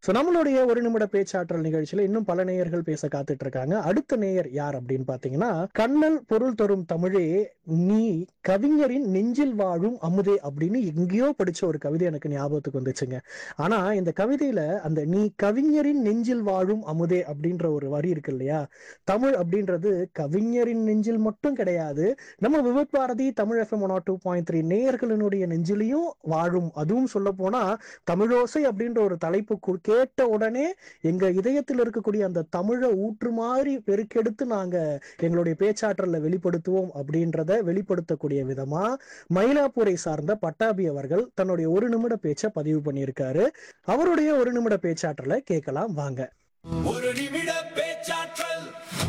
so நம்மளுடைய ஒரு நிமிட பேச்சாற்றல் நிகழ்ச்சியில இன்னும் பல நேயர்கள் பேச காத்துட்டு இருக்காங்க அடுத்த நேயர் யார் அப்படின்னு பாத்தீங்கன்னா கண்ணல் பொருள் தரும் தமிழே நீ கவிஞரின் நெஞ்சில் வாழும் அமுதே அப்படின்னு எங்கேயோ படிச்ச ஒரு கவிதை எனக்கு ஞாபகத்துக்கு வந்துச்சுங்க ஆனா இந்த கவிதையில அந்த நீ கவிஞரின் நெஞ்சில் வாழும் அமுதே அப்படின்ற ஒரு வரி இருக்கு இல்லையா தமிழ் அப்படின்றது கவிஞரின் நெஞ்சில் மட்டும் கிடையாது நம்ம Vividh Bharati Tamil FM one two point three நேயர்களினுடைய நெஞ்சிலையும் வாழும் அதுவும் சொல்ல போனா தமிழோசை அப்படின்ற ஒரு தலைப்பு கு- கேட்ட உடனே எங்க இதயத்தில் இருக்கக்கூடிய அந்த தமிழை ஊற்று மாதிரி பெருக்கெடுத்து நாங்க எங்களுடைய பேச்சாற்றல்ல வெளிப்படுத்துவோம் அப்படின்றத வெளிப்படுத்தக்கூடிய விதமா மயிலாப்பூரை சார்ந்த பட்டாபி அவர்கள் தன்னுடைய ஒரு நிமிட பேச்சை பதிவு பண்ணியிருக்காரு அவருடைய ஒரு நிமிட பேச்சாற்றலை கேட்கலாம் வாங்க ஒரு நிமிட பேச்சாற்றல்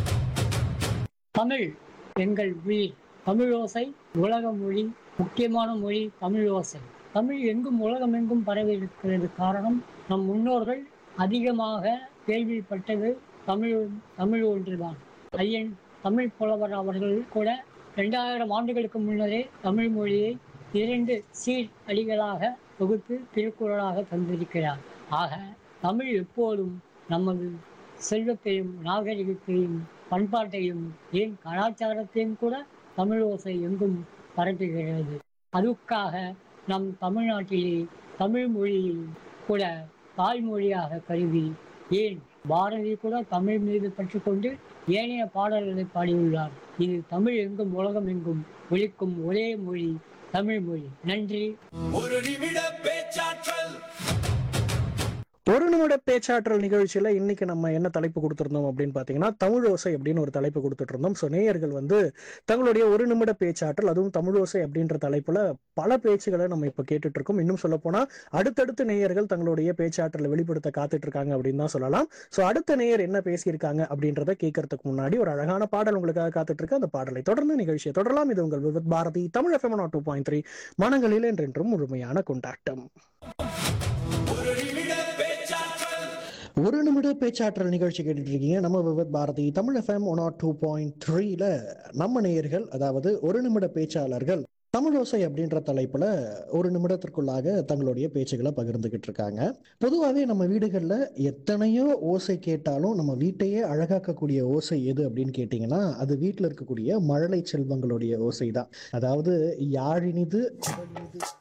தமிழ் எங்கள் உயிர் தமிழோசை உலக மொழி முக்கியமான மொழி தமிழோசை தமிழ் எங்கும் உலகமெங்கும் பரவி இருக்கிறது காரணம் நம் முன்னோர்கள் அதிகமாக கேள்விப்பட்டது தமிழ் தமிழ் ஒன்றுதான் ஐயன் தமிழ் புலவர் அவர்கள் கூட ரெண்டாயிரம் ஆண்டுகளுக்கு முன்னரே தமிழ் மொழியை இரண்டு சீர் அடிகளாக தொகுத்து திருக்குறளாக தந்திருக்கிறார் ஆக தமிழ் எப்போதும் நமது செல்வத்தையும் நாகரிகத்தையும் பண்பாட்டையும் ஏன் கலாச்சாரத்தையும் கூட தமிழ் ஓசை எங்கும் பரப்புகிறது அதுக்காக நம் தமிழ்நாட்டிலே தமிழ் மொழியில் கூட தாய்மொழியாக கருதி ஏன் பாரதி கூட தமிழ் மீது பற்றுக்கொண்டு ஏனைய பாடல்களை பாடியுள்ளார் இது தமிழ் எங்கும் உலகம் எங்கும் ஒலிக்கும் ஒரே மொழி தமிழ் மொழி நன்றி ஒரு நிமிட பேச்சாற்றல் ஒரு நிமிட பேச்சாற்றல் நிகழ்ச்சியில இன்னைக்கு நம்ம என்ன தலைப்பு கொடுத்திருந்தோம் அப்படின்னு பாத்தீங்கன்னா தமிழோசை அப்படின்னு ஒரு தலைப்பு கொடுத்துட்டு இருந்தோம் ஸோ நேயர்கள் வந்து தங்களுடைய ஒரு நிமிட பேச்சாற்றல் அதுவும் தமிழோசை அப்படின்ற தலைப்புல பல பேச்சுகளை நம்ம இப்ப கேட்டுட்டு இருக்கோம் இன்னும் சொல்ல போனா அடுத்தடுத்த நேயர்கள் தங்களுடைய பேச்சாற்றலை வெளிப்படுத்த காத்துட்டு இருக்காங்க அப்படின்னு தான் சொல்லலாம் ஸோ அடுத்த நேயர் என்ன பேசியிருக்காங்க அப்படின்றத கேட்கறதுக்கு முன்னாடி ஒரு அழகான பாடல் உங்களுக்காக காத்துட்டு இருக்கு அந்த பாடலை தொடர்ந்து நிகழ்ச்சியை தொடரலாம் இது உங்கள் Vividh Bharati Tamil FM two point three மனங்களில் என்றென்றும் முழுமையான கொண்டாட்டம் ஒரு நிமிட பேச்சாற்றல் ஒரு நிமிட பேச்சாற்றல் நிகழ்ச்சி கேட்டுட்டு இருக்கீங்க நம்ம Vividh Bharati Tamil FM one or two point த்ரீல நம்ம நேயர்கள் அதாவது ஒரு நிமிட பேச்சாளர்கள் தமிழோசை அப்படின்ற தலைப்புல ஒரு நிமிடத்திற்குள்ளாக தங்களுடைய பேச்சுகளை பகிர்ந்துகிட்டு இருக்காங்க பொதுவாகவே நம்ம வீடுகளில் எத்தனையோ ஓசை கேட்டாலும் நம்ம வீட்டையே அழகாக்கக்கூடிய ஓசை எது அப்படின்னு கேட்டிங்கன்னா அது வீட்டில் இருக்கக்கூடிய மழலை செல்வங்களுடைய ஓசை தான் அதாவது யாழினிது குழலினிது